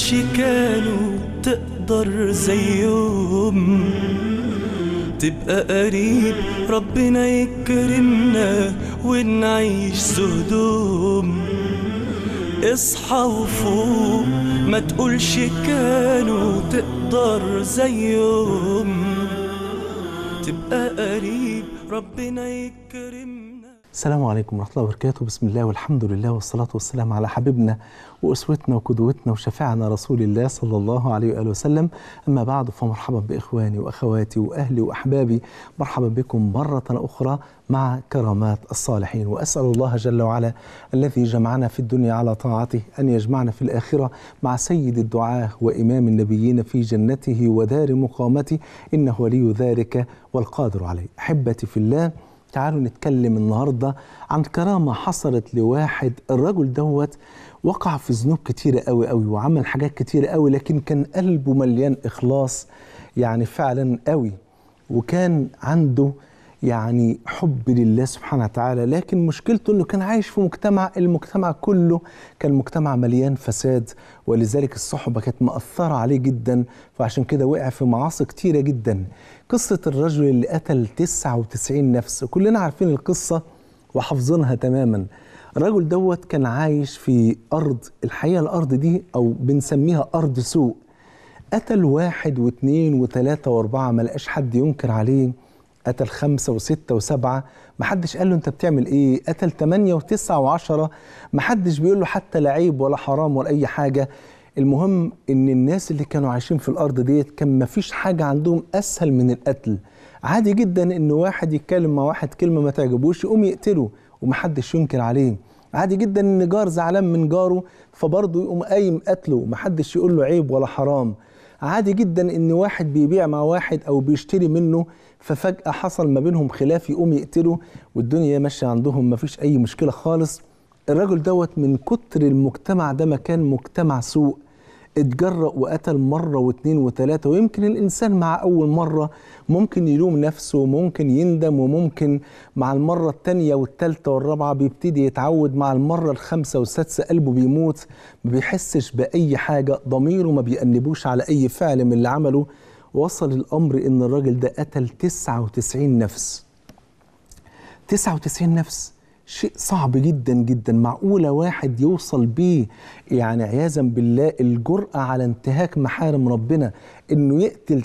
تقولش كانوا تقدر زيهم تبقى قريب ربنا يكرمنا ونعيش سهدوم اصحى وفوق ما تقولش كانوا تقدر زيهم تبقى قريب ربنا يكرمنا السلام عليكم ورحمة الله وبركاته بسم الله والحمد لله والصلاة والسلام على حبيبنا وأسوتنا وقدوتنا وشفيعنا رسول الله صلى الله عليه وآله وسلم أما بعد فمرحبا بإخواني وأخواتي وأهلي وأحبابي مرحبا بكم مرة أخرى مع كرامات الصالحين وأسأل الله جل وعلا الذي جمعنا في الدنيا على طاعته أن يجمعنا في الآخرة مع سيد الدعاة وإمام النبيين في جنته ودار مقامته إنه ولي ذلك والقادر عليه أحبتي في الله تعالوا نتكلم النهاردة عن كرامة حصلت لواحد الرجل دوت وقع في ذنوب كتيرة قوي قوي وعمل حاجات كتيرة قوي لكن كان قلبه مليان إخلاص يعني فعلا قوي وكان عنده يعني حب لله سبحانه وتعالى لكن مشكلته انه كان عايش في مجتمع المجتمع كله كان مجتمع مليان فساد ولذلك الصحبه كانت مأثره عليه جدا فعشان كده وقع في معاصي كتيره جدا قصه الرجل اللي قتل 99 نفس كلنا عارفين القصه وحافظينها تماما الرجل دوت كان عايش في ارض الحقيقه الارض دي او بنسميها ارض سوء قتل واحد واثنين وثلاثه واربعه ما لقاش حد ينكر عليه قتل خمسة وستة وسبعة محدش قال له انت بتعمل ايه قتل تمانية وتسعة وعشرة محدش بيقول له حتى لا عيب ولا حرام ولا اي حاجة المهم ان الناس اللي كانوا عايشين في الارض ديت كان مفيش حاجة عندهم اسهل من القتل عادي جدا ان واحد يتكلم مع واحد كلمة ما تعجبوش يقوم يقتله ومحدش ينكر عليه عادي جدا ان جار زعلان من جاره فبرضه يقوم قايم قتله ومحدش يقول له عيب ولا حرام عادي جدا ان واحد بيبيع مع واحد او بيشتري منه ففجأة حصل ما بينهم خلاف يقوم يقتله والدنيا ماشية عندهم ما فيش أي مشكلة خالص الراجل دوت من كتر المجتمع ده مكان مجتمع سوء اتجرأ وقتل مرة واثنين وثلاثة ويمكن الإنسان مع أول مرة ممكن يلوم نفسه وممكن يندم وممكن مع المرة الثانية والثالثة والرابعة بيبتدي يتعود مع المرة الخامسة والسادسة قلبه بيموت ما بيحسش بأي حاجة ضميره ما بيأنبوش على أي فعل من اللي عمله وصل الأمر إن الراجل ده قتل 99 نفس 99 نفس شيء صعب جدا جدا معقولة واحد يوصل بيه يعني عياذا بالله الجرأة على انتهاك محارم ربنا انه يقتل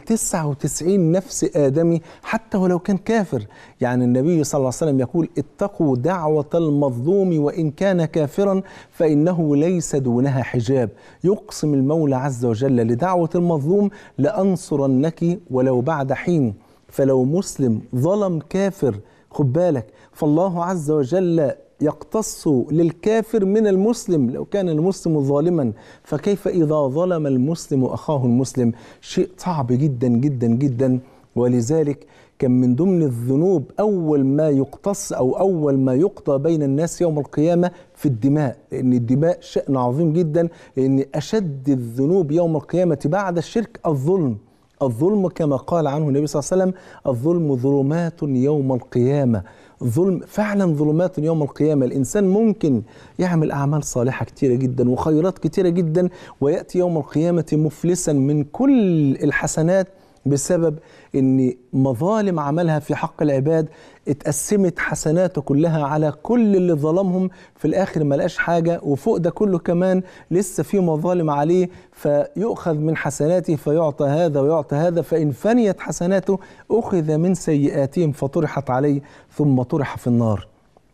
99 نفس آدمي حتى ولو كان كافر يعني النبي صلى الله عليه وسلم يقول اتقوا دعوة المظلوم وإن كان كافرا فإنه ليس دونها حجاب يقسم المولى عز وجل لدعوة المظلوم لأنصرنك ولو بعد حين فلو مسلم ظلم كافر خد بالك فالله عز وجل يقتص للكافر من المسلم لو كان المسلم ظالما فكيف إذا ظلم المسلم أخاه المسلم شيء صعب جدا جدا جدا ولذلك كان من ضمن الذنوب أول ما يقتص أو أول ما يقضى بين الناس يوم القيامة في الدماء لأن الدماء شأن عظيم جدا لأن أشد الذنوب يوم القيامة بعد الشرك الظلم الظلم كما قال عنه النبي صلى الله عليه وسلم الظلم ظلمات يوم القيامة ظلم فعلا ظلمات يوم القيامة الإنسان ممكن يعمل أعمال صالحة كتيرة جدا وخيرات كتيرة جدا ويأتي يوم القيامة مفلسا من كل الحسنات بسبب ان مظالم عملها في حق العباد اتقسمت حسناته كلها على كل اللي ظلمهم في الاخر ما لقاش حاجه وفوق ده كله كمان لسه في مظالم عليه فيؤخذ من حسناته فيعطى هذا ويعطى هذا فان فنيت حسناته اخذ من سيئاتهم فطرحت عليه ثم طرح في النار.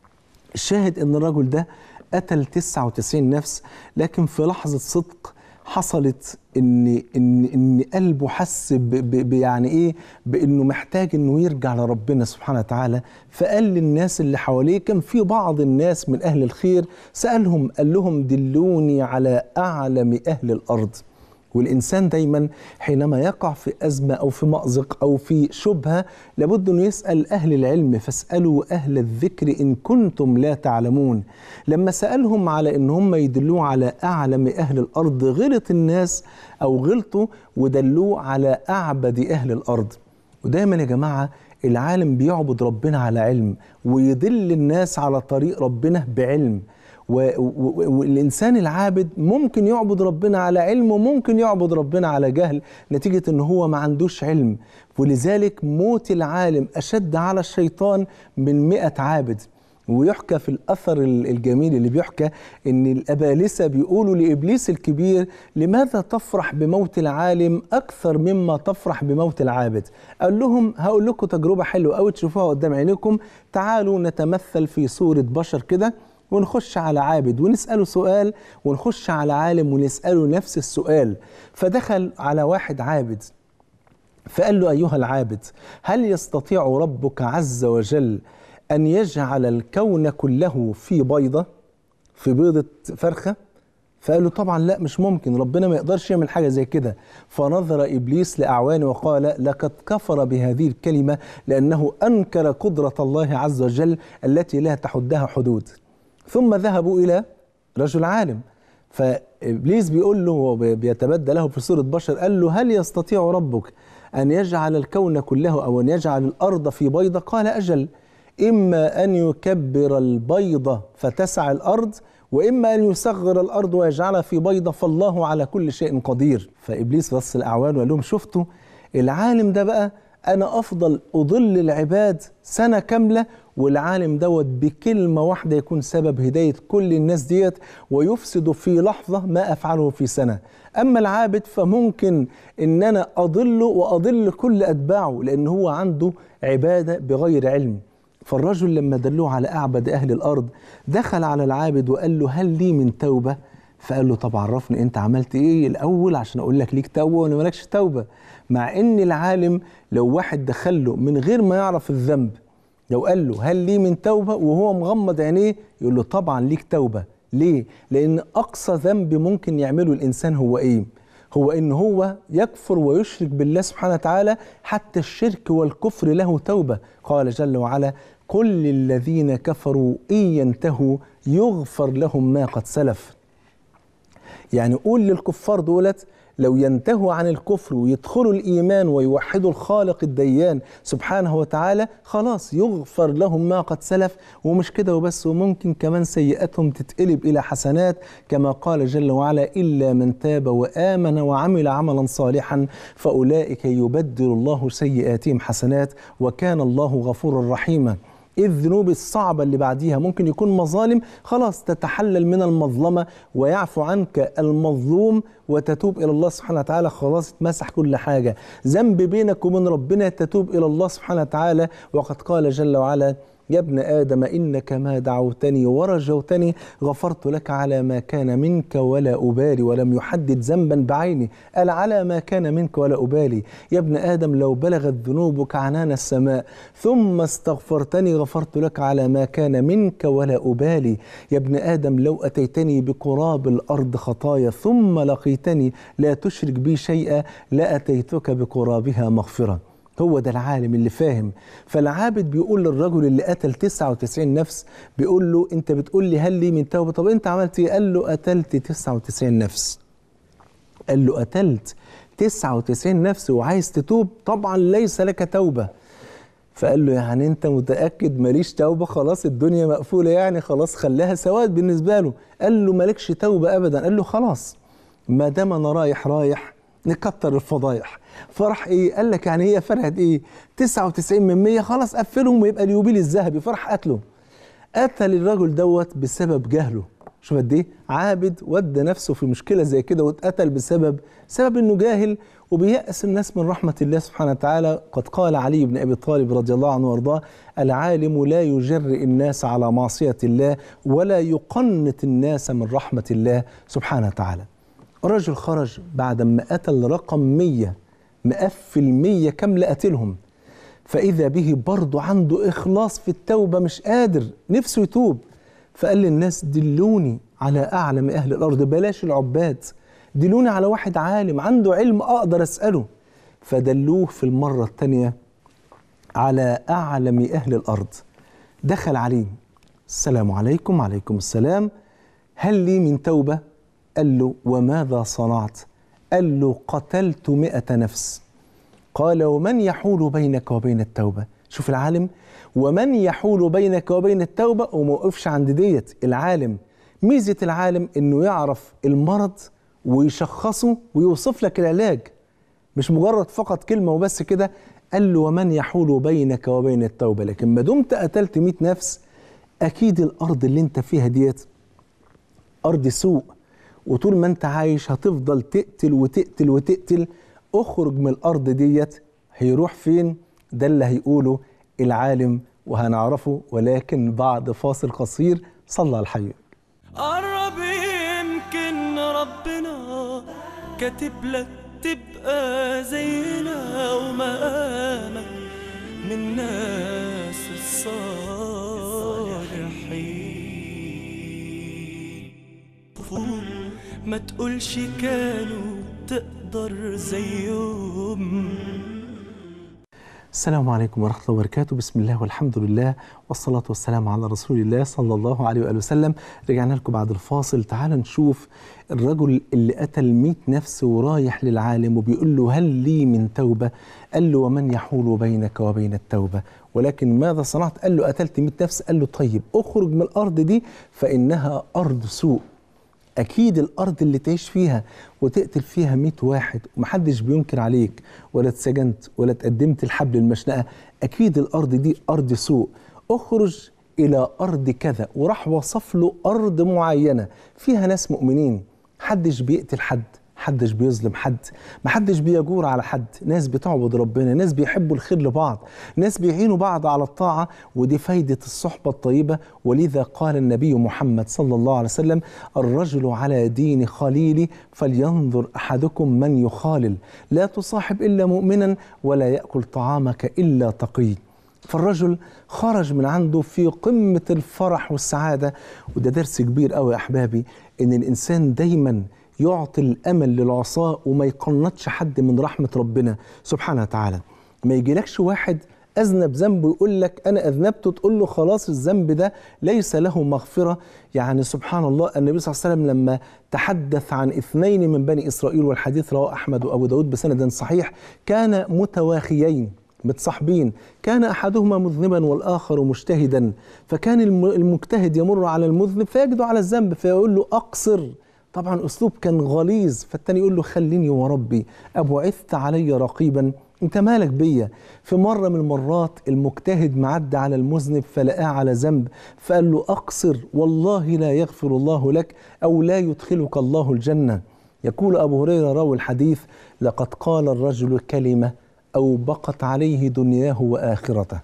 الشاهد ان الرجل ده قتل 99 نفس لكن في لحظه صدق حصلت ان ان ان قلبه حس ب- ب- يعني ايه بانه محتاج انه يرجع لربنا سبحانه وتعالى فقال للناس اللي حواليه كان في بعض الناس من اهل الخير سالهم قال لهم دلوني على اعلم اهل الارض والإنسان دايما حينما يقع في أزمة أو في مأزق أو في شبهة لابد أنه يسأل أهل العلم فاسألوا أهل الذكر إن كنتم لا تعلمون لما سألهم على أن هم يدلوه على أعلم أهل الأرض غلط الناس أو غلطوا ودلوه على أعبد أهل الأرض ودايما يا جماعة العالم بيعبد ربنا على علم ويدل الناس على طريق ربنا بعلم و- و- والإنسان العابد ممكن يعبد ربنا على علم وممكن يعبد ربنا على جهل نتيجة أنه هو ما عندوش علم ولذلك موت العالم أشد على الشيطان من مئة عابد ويحكى في الأثر ال- الجميل اللي بيحكى أن الأبالسة بيقولوا لإبليس الكبير لماذا تفرح بموت العالم أكثر مما تفرح بموت العابد قال لهم هقول لكم تجربة حلوة أوي تشوفوها قدام عينيكم تعالوا نتمثل في صورة بشر كده ونخش على عابد ونسأله سؤال ونخش على عالم ونسأله نفس السؤال فدخل على واحد عابد فقال له أيها العابد هل يستطيع ربك عز وجل أن يجعل الكون كله في بيضة في بيضة فرخة فقال له طبعا لا مش ممكن ربنا ما يقدرش يعمل حاجة زي كده فنظر إبليس لأعوانه وقال لقد كفر بهذه الكلمة لأنه أنكر قدرة الله عز وجل التي لا تحدها حدود ثم ذهبوا إلى رجل عالم فإبليس بيقول له وهو بيتبدى له في صورة بشر قال له هل يستطيع ربك أن يجعل الكون كله أو أن يجعل الأرض في بيضة قال أجل إما أن يكبر البيضة فتسع الأرض وإما أن يصغر الأرض ويجعلها في بيضة فالله على كل شيء قدير فإبليس بص الأعوان وقال لهم شفتوا العالم ده بقى أنا أفضل أضل العباد سنة كاملة والعالم دوت بكلمة واحدة يكون سبب هداية كل الناس ديت ويفسد في لحظة ما أفعله في سنة أما العابد فممكن إن أنا أضله وأضل كل أتباعه لأن هو عنده عبادة بغير علم فالرجل لما دلوه على أعبد أهل الأرض دخل على العابد وقال له هل لي من توبة فقال له طب عرفني انت عملت ايه الاول عشان اقول لك ليك توبه ولا مالكش توبه مع ان العالم لو واحد دخله من غير ما يعرف الذنب لو قال له هل لي من توبه وهو مغمض عينيه يقول له طبعا ليك توبه ليه لان اقصى ذنب ممكن يعمله الانسان هو ايه هو ان هو يكفر ويشرك بالله سبحانه وتعالى حتى الشرك والكفر له توبه قال جل وعلا قل للذين كفروا ان ينتهوا يغفر لهم ما قد سلف يعني قول للكفار دولت لو ينتهوا عن الكفر ويدخلوا الإيمان ويوحدوا الخالق الديان سبحانه وتعالى خلاص يغفر لهم ما قد سلف ومش كده وبس وممكن كمان سيئاتهم تتقلب إلى حسنات كما قال جل وعلا إلا من تاب وآمن وعمل عملا صالحا فأولئك يبدل الله سيئاتهم حسنات وكان الله غفورا رحيما ايه الذنوب الصعبة اللي بعديها ممكن يكون مظالم خلاص تتحلل من المظلمة ويعفو عنك المظلوم وتتوب إلى الله سبحانه وتعالى خلاص اتمسح كل حاجة ذنب بينك وبين ربنا تتوب إلى الله سبحانه وتعالى وقد قال جل وعلا يا ابن آدم إنك ما دعوتني ورجوتني غفرت لك على ما كان منك ولا أبالي ولم يحدد ذنبا بعيني قال على ما كان منك ولا أبالي يا ابن آدم لو بلغت ذنوبك عنان السماء ثم استغفرتني غفرت لك على ما كان منك ولا أبالي يا ابن آدم لو أتيتني بقراب الأرض خطايا ثم لقيتني لا تشرك بي شيئا لأتيتك بقرابها مغفرة هو ده العالم اللي فاهم فالعابد بيقول للرجل اللي قتل 99 نفس بيقول له انت بتقول لي هل لي من توبه طب انت عملت ايه قال له قتلت 99 نفس قال له قتلت 99 نفس وعايز تتوب طبعا ليس لك توبه فقال له يعني انت متاكد ماليش توبه خلاص الدنيا مقفوله يعني خلاص خلاها سواد بالنسبه له قال له مالكش توبه ابدا قال له خلاص ما دام انا رايح رايح نكتر الفضايح فرح ايه قال لك يعني هي فرحت ايه 99 من 100 خلاص قفلهم ويبقى اليوبيل الذهبي فرح قتله قتل الرجل دوت بسبب جهله شوف قد ايه عابد ودى نفسه في مشكله زي كده واتقتل بسبب سبب انه جاهل وبيأس الناس من رحمه الله سبحانه وتعالى قد قال علي بن ابي طالب رضي الله عنه وارضاه العالم لا يجرئ الناس على معصيه الله ولا يقنط الناس من رحمه الله سبحانه وتعالى رجل خرج بعد ما قتل رقم 100 مقفل 100 كامله قتلهم فإذا به برضه عنده إخلاص في التوبة مش قادر نفسه يتوب فقال للناس دلوني على أعلم أهل الأرض بلاش العباد دلوني على واحد عالم عنده علم أقدر أسأله فدلوه في المرة الثانية على أعلم أهل الأرض دخل عليه السلام عليكم وعليكم السلام هل لي من توبة قال له وماذا صنعت قال له قتلت مئة نفس قال ومن يحول بينك وبين التوبة شوف العالم ومن يحول بينك وبين التوبة وما وقفش عند ديت العالم ميزة العالم إنه يعرف المرض ويشخصه ويوصف لك العلاج مش مجرد فقط كلمة وبس كده قال له ومن يحول بينك وبين التوبة لكن ما دمت قتلت 100 نفس أكيد الأرض اللي أنت فيها ديت أرض سوء وطول ما أنت عايش هتفضل تقتل وتقتل وتقتل اخرج من الأرض ديت هيروح فين ده اللي هيقوله العالم وهنعرفه ولكن بعد فاصل قصير صلى على الحي قرب يمكن ربنا كاتب لك تبقى زينا ومقامك من الناس الصالحين فوق ما تقولش كانوا تقدر زيهم السلام عليكم ورحمة الله وبركاته بسم الله والحمد لله والصلاة والسلام على رسول الله صلى الله عليه وآله وسلم رجعنا لكم بعد الفاصل تعال نشوف الرجل اللي قتل مئة نفس ورايح للعالم وبيقول له هل لي من توبة قال له ومن يحول بينك وبين التوبة ولكن ماذا صنعت قال له قتلت مئة نفس قال له طيب اخرج من الأرض دي فإنها أرض سوء أكيد الأرض اللي تعيش فيها وتقتل فيها مئة واحد ومحدش بينكر عليك ولا اتسجنت ولا تقدمت الحبل المشنقة أكيد الأرض دي أرض سوء اخرج إلى أرض كذا وراح وصف له أرض معينة فيها ناس مؤمنين محدش بيقتل حد محدش بيظلم حد محدش بيجور على حد ناس بتعبد ربنا ناس بيحبوا الخير لبعض ناس بيعينوا بعض على الطاعة ودي فايدة الصحبة الطيبة ولذا قال النبي محمد صلى الله عليه وسلم الرجل على دين خليلي فلينظر أحدكم من يخالل لا تصاحب إلا مؤمنا ولا يأكل طعامك إلا تقي فالرجل خرج من عنده في قمة الفرح والسعادة وده درس كبير قوي يا أحبابي إن الإنسان دايماً يعطي الامل للعصاه وما يقنطش حد من رحمه ربنا سبحانه وتعالى ما يجيلكش واحد اذنب ذنب ويقول لك انا اذنبت تقول له خلاص الذنب ده ليس له مغفره يعني سبحان الله النبي صلى الله عليه وسلم لما تحدث عن اثنين من بني اسرائيل والحديث رواه احمد وابو داود بسند صحيح كان متواخيين متصاحبين كان احدهما مذنبا والاخر مجتهدا فكان المجتهد يمر على المذنب فيجد على الذنب فيقول له اقصر طبعا اسلوب كان غليظ فالتاني يقول له خليني وربي ابعثت علي رقيبا انت مالك بيا في مره من المرات المجتهد معدى على المذنب فلقاه على ذنب فقال له اقصر والله لا يغفر الله لك او لا يدخلك الله الجنه يقول ابو هريره راوي الحديث لقد قال الرجل كلمه او بقت عليه دنياه واخرته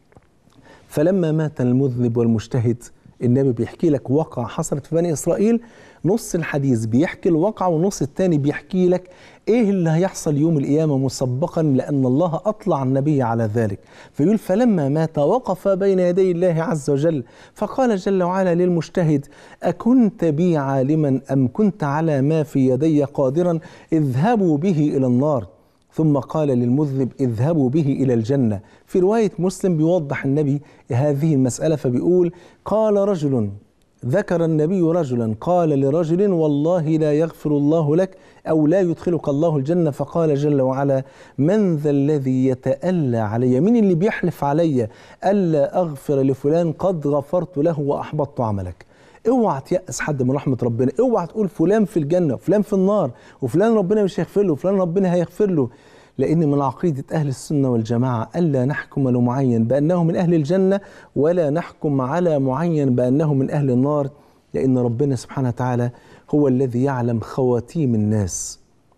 فلما مات المذنب والمجتهد النبي بيحكي لك واقعة حصلت في بني إسرائيل نص الحديث بيحكي الواقعة والنص الثاني بيحكي لك إيه اللي هيحصل يوم القيامة مسبقا لأن الله أطلع النبي على ذلك فيقول فلما مات وقف بين يدي الله عز وجل فقال جل وعلا للمجتهد أكنت بي عالما أم كنت على ما في يدي قادرا اذهبوا به إلى النار ثم قال للمذنب اذهبوا به الى الجنه في روايه مسلم بيوضح النبي هذه المساله فبيقول قال رجل ذكر النبي رجلا قال لرجل والله لا يغفر الله لك او لا يدخلك الله الجنه فقال جل وعلا من ذا الذي يتألى علي مين اللي بيحلف علي الا اغفر لفلان قد غفرت له واحبطت عملك اوعى تيأس حد من رحمه ربنا اوعى تقول فلان في الجنه وفلان في النار وفلان ربنا مش هيغفر له وفلان ربنا هيغفر له لان من عقيده اهل السنه والجماعه الا نحكم لمعين بانه من اهل الجنه ولا نحكم على معين بانه من اهل النار لان ربنا سبحانه وتعالى هو الذي يعلم خواتيم الناس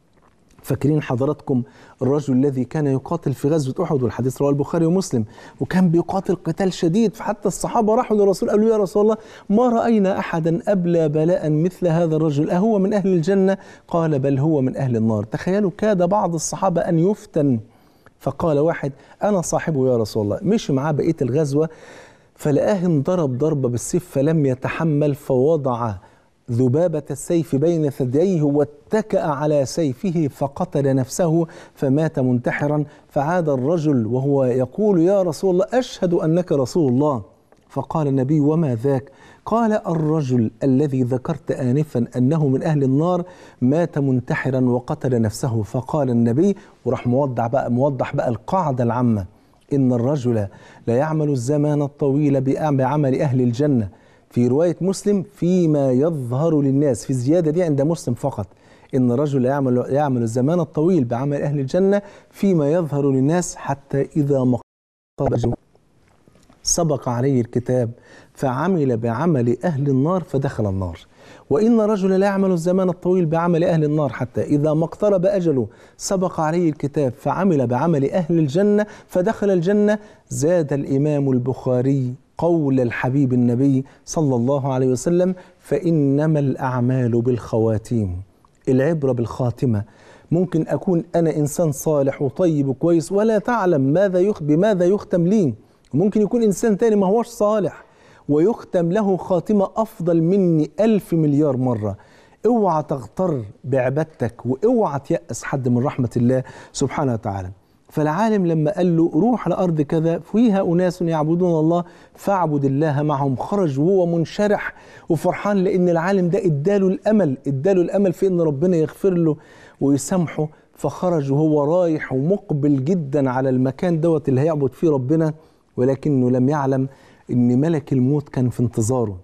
فاكرين حضراتكم الرجل الذي كان يقاتل في غزوة أحد والحديث رواه البخاري ومسلم وكان بيقاتل قتال شديد فحتى الصحابة راحوا للرسول قالوا يا رسول الله ما رأينا أحدا أبلى بلاء مثل هذا الرجل أهو من أهل الجنة قال بل هو من أهل النار تخيلوا كاد بعض الصحابة أن يفتن فقال واحد أنا صاحبه يا رسول الله مشي معاه بقية الغزوة فلقاه انضرب ضربة بالسيف فلم يتحمل فوضع ذبابة السيف بين ثدييه واتكأ على سيفه فقتل نفسه فمات منتحرا فعاد الرجل وهو يقول يا رسول الله أشهد أنك رسول الله فقال النبي وما ذاك قال الرجل الذي ذكرت آنفا أنه من أهل النار مات منتحرا وقتل نفسه فقال النبي وراح موضح بقى موضح بقى القاعدة العامة إن الرجل لا يعمل الزمان الطويل بعمل أهل الجنة في رواية مسلم فيما يظهر للناس في الزيادة دي عند مسلم فقط إن الرجل يعمل يعمل الزمان الطويل بعمل أهل الجنة فيما يظهر للناس حتى إذا ما قرب أجله سبق عليه الكتاب فعمل بعمل أهل النار فدخل النار وإن رجل لا يعمل الزمان الطويل بعمل أهل النار حتى إذا ما اقترب أجله سبق عليه الكتاب فعمل بعمل أهل الجنة فدخل الجنة زاد الإمام البخاري قول الحبيب النبي صلى الله عليه وسلم فإنما الأعمال بالخواتيم العبرة بالخاتمة ممكن أكون أنا إنسان صالح وطيب وكويس ولا تعلم ماذا يخ بماذا يختم لي ممكن يكون إنسان تاني ما هوش صالح ويختم له خاتمة أفضل مني ألف مليار مرة اوعى تغتر بعبادتك واوعى تيأس حد من رحمة الله سبحانه وتعالى فالعالم لما قال له روح لأرض كذا فيها أناس يعبدون الله فاعبد الله معهم خرج وهو منشرح وفرحان لأن العالم ده اداله الأمل اداله الأمل في أن ربنا يغفر له ويسامحه فخرج وهو رايح ومقبل جدا على المكان دوت اللي هيعبد فيه ربنا ولكنه لم يعلم ان ملك الموت كان في انتظاره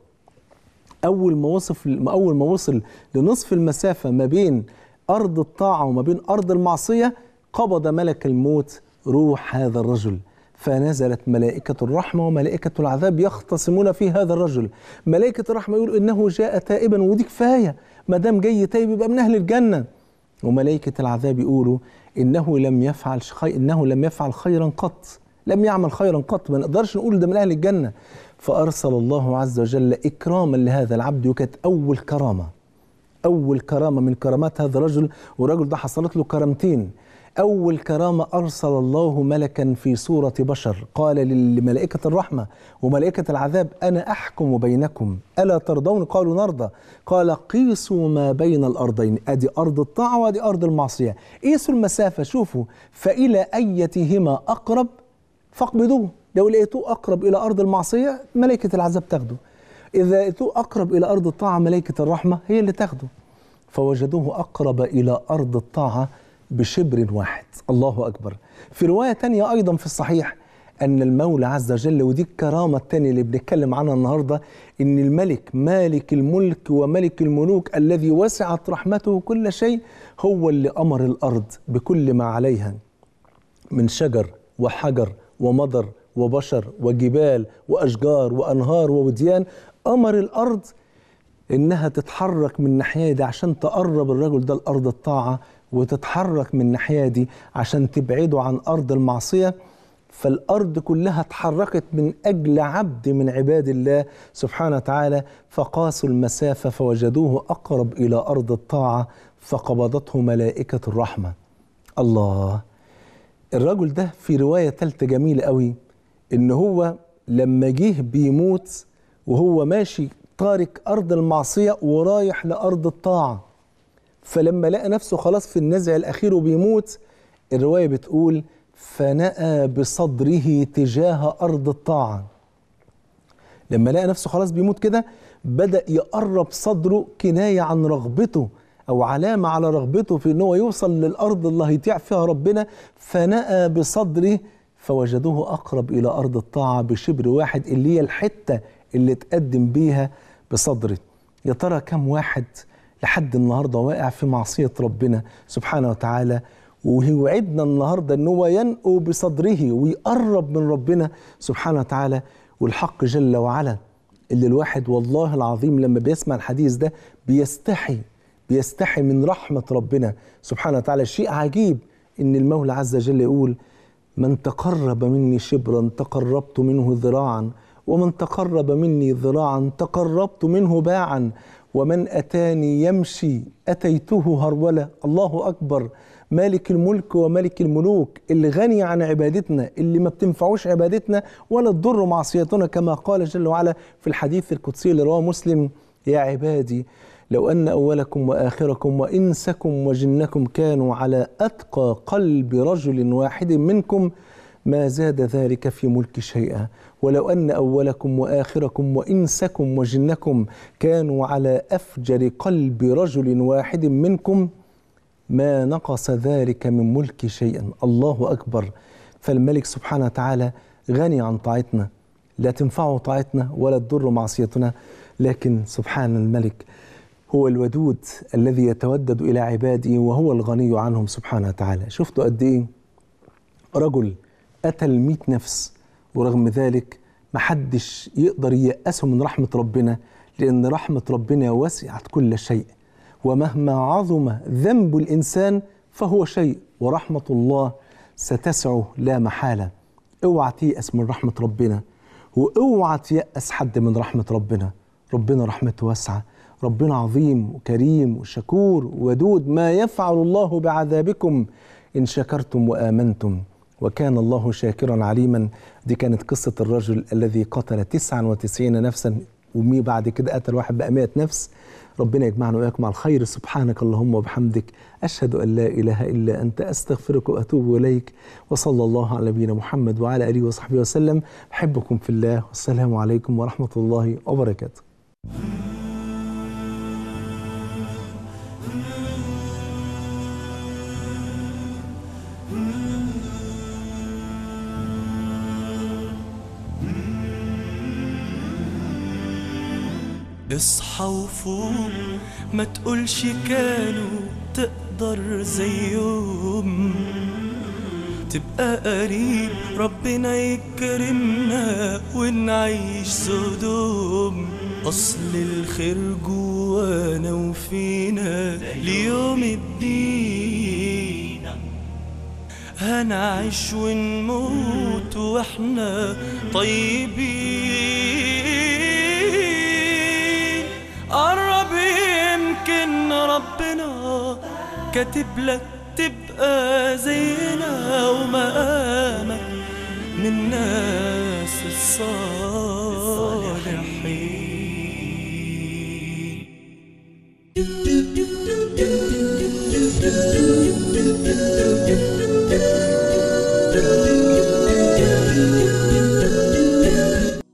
اول ما وصف اول ما وصل لنصف المسافه ما بين ارض الطاعه وما بين ارض المعصيه قبض ملك الموت روح هذا الرجل فنزلت ملائكة الرحمة وملائكة العذاب يختصمون في هذا الرجل ملائكة الرحمة يقول إنه جاء تائبا ودي كفاية ما دام جاي تائب يبقى من أهل الجنة وملائكة العذاب يقولوا إنه لم يفعل خير إنه لم يفعل خيرا قط لم يعمل خيرا قط ما نقدرش نقول ده من اهل الجنه فارسل الله عز وجل اكراما لهذا العبد وكانت اول كرامه اول كرامه من كرامات هذا الرجل والرجل ده حصلت له كرامتين اول كرامه ارسل الله ملكا في صوره بشر قال لملائكه الرحمه وملائكه العذاب انا احكم بينكم الا ترضون قالوا نرضى قال قيسوا ما بين الارضين ادي ارض الطاعه وادي ارض المعصيه قيسوا المسافه شوفوا فالى ايتهما اقرب فاقبضوه لو لقيتوه أقرب إلى أرض المعصية ملائكة العذاب تاخده إذا لقيتوه أقرب إلى أرض الطاعة ملائكة الرحمة هي اللي تاخده فوجدوه أقرب إلى أرض الطاعة بشبر واحد الله أكبر في رواية تانية أيضا في الصحيح أن المولى عز وجل ودي الكرامة التانية اللي بنتكلم عنها النهاردة إن الملك مالك الملك وملك الملوك الذي وسعت رحمته كل شيء هو اللي أمر الأرض بكل ما عليها من شجر وحجر ومضر وبشر وجبال واشجار وانهار ووديان امر الارض انها تتحرك من الناحيه دي عشان تقرب الرجل ده لارض الطاعه وتتحرك من الناحيه دي عشان تبعده عن ارض المعصيه فالارض كلها اتحركت من اجل عبد من عباد الله سبحانه وتعالى فقاسوا المسافه فوجدوه اقرب الى ارض الطاعه فقبضته ملائكه الرحمه الله الرجل ده في رواية تالتة جميلة قوي إن هو لما جه بيموت وهو ماشي تارك أرض المعصية ورايح لأرض الطاعة فلما لقى نفسه خلاص في النزع الأخير وبيموت الرواية بتقول فنأى بصدره تجاه أرض الطاعة لما لقى نفسه خلاص بيموت كده بدأ يقرب صدره كناية عن رغبته او علامه على رغبته في ان هو يوصل للارض اللي هيطيع فيها ربنا فنأى بصدره فوجدوه اقرب الى ارض الطاعه بشبر واحد اللي هي الحته اللي تقدم بيها بصدره يا ترى كم واحد لحد النهارده واقع في معصيه ربنا سبحانه وتعالى ويوعدنا النهارده ان هو ينقو بصدره ويقرب من ربنا سبحانه وتعالى والحق جل وعلا اللي الواحد والله العظيم لما بيسمع الحديث ده بيستحي بيستحي من رحمة ربنا سبحانه وتعالى شيء عجيب إن المولى عز وجل يقول من تقرب مني شبرا تقربت منه ذراعا ومن تقرب مني ذراعا تقربت منه باعا ومن أتاني يمشي أتيته هرولة الله أكبر مالك الملك وملك الملوك اللي غني عن عبادتنا اللي ما بتنفعوش عبادتنا ولا تضر معصيتنا كما قال جل وعلا في الحديث القدسي اللي رواه مسلم يا عبادي لو أن أولكم وآخركم وإنسكم وجنكم كانوا على أتقى قلب رجل واحد منكم ما زاد ذلك في ملك شيئا ولو أن أولكم وآخركم وإنسكم وجنكم كانوا على أفجر قلب رجل واحد منكم ما نقص ذلك من ملك شيئا الله أكبر فالملك سبحانه وتعالى غني عن طاعتنا لا تنفعه طاعتنا ولا تضر معصيتنا لكن سبحان الملك هو الودود الذي يتودد إلى عباده وهو الغني عنهم سبحانه وتعالى شفتوا قد إيه رجل قتل مئة نفس ورغم ذلك محدش يقدر ييأسه من رحمة ربنا لأن رحمة ربنا وسعت كل شيء ومهما عظم ذنب الإنسان فهو شيء ورحمة الله ستسعه لا محالة اوعى تيأس من رحمة ربنا واوعى تيأس حد من رحمة ربنا ربنا رحمته واسعة ربنا عظيم وكريم وشكور ودود ما يفعل الله بعذابكم إن شكرتم وآمنتم وكان الله شاكرا عليما دي كانت قصة الرجل الذي قتل 99 نفسا ومي بعد كده قتل واحد بقى 100 نفس ربنا يجمعنا وإياكم على الخير سبحانك اللهم وبحمدك أشهد أن لا إله إلا أنت أستغفرك وأتوب إليك وصلى الله على نبينا محمد وعلى آله وصحبه وسلم أحبكم في الله والسلام عليكم ورحمة الله وبركاته اصحى وفوق ما تقولش كانوا تقدر زيهم تبقى قريب ربنا يكرمنا ونعيش سدوم أصل الخير جوانا وفينا ليوم الدين هنعيش ونموت واحنا طيبين قرب يمكن ربنا كاتب لك تبقى زينا ومقامك من الناس الصالحين